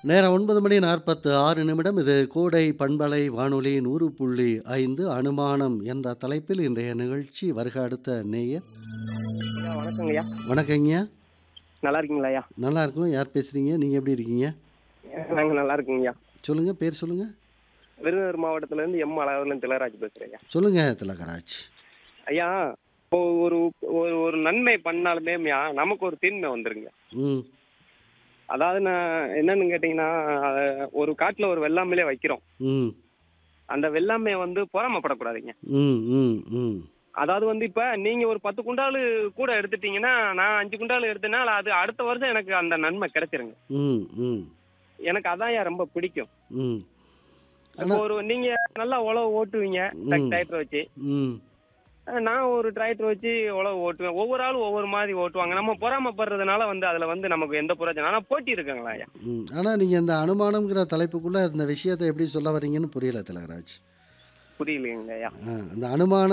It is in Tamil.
நேரம் 9 மணி 46 நிமிடம். இது கோடை பண்பலை வானொலி 100.5 அனுமானம் என்ற தலைப்பில் இன்றைய நிகழ்ச்சி வருக அடுத்த நேயர். ஐயா வணக்கங்கய்யா. வணக்கங்கய்யா. நல்லா இருக்கீங்களாய்யா? நல்லா இருக்கோம். யார் பேசுறீங்க? நீங்க எப்படி இருக்கீங்க? நாங்க நல்லா இருக்கோங்கய்யா. சொல்லுங்க. பேர் சொல்லுங்க. விருதுநகர் மாவட்டத்திலேருந்து எம் அழகர்லேருந்து திலகராஜ் பேசுறேன்யா. சொல்லுங்க திலகராஜ். ஐயா இப்போ ஒரு ஒரு ஒரு நன்மை பண்ணாலுமேம்யா நமக்கு ஒரு தீன்மை வந்துருங்க. ம். அதாவது நான் என்னன்னு கேட்டீங்கன்னா அஹ், ஒரு காட்டுல ஒரு வெள்ளாமையிலே வைக்கிறோம். ம். அந்த வெள்ளாமையை வந்து பொறாமப்படக்கூடாதுங்க. ம். ம். ம். அதாவது வந்து இப்ப நீங்க ஒரு பத்து குண்டாலு கூட எடுத்துட்டீங்கன்னா நான் அஞ்சு குண்டாலு எடுத்தேன்னா அது அடுத்த வருஷம் எனக்கு அந்த நன்மை கிடைச்சிருங்க. ம். ம். எனக்கு அதான்யா ரொம்ப பிடிக்கும். ம். இப்போ ஆனா ஒரு நீங்க நல்லா உழவு ஓட்டுவீங்க ம். டிராக்டர் வச்சு. ம். நான் ஒரு டிராக்டர் வச்சு உழவு ஓட்டுவேன். ஒவ்வொரு ஆளும் ஒவ்வொரு மாதிரி ஓட்டுவாங்க. நம்ம பொறாமப்படுறதுனால வந்து அதுல வந்து நமக்கு எந்த பிரயோஜனம் ஆனா போட்டி இருக்குங்களா ஐயா? ம். ஆனா நீங்க இந்த அனுமானம்ங்கிற தலைப்புக்குள்ள இந்த விஷயத்தை எப்படி சொல்ல வர்றீங்கன்னு புரியல திலகராஜ். புரியலைங்க ஐயா. ஆ, அந்த அனுமான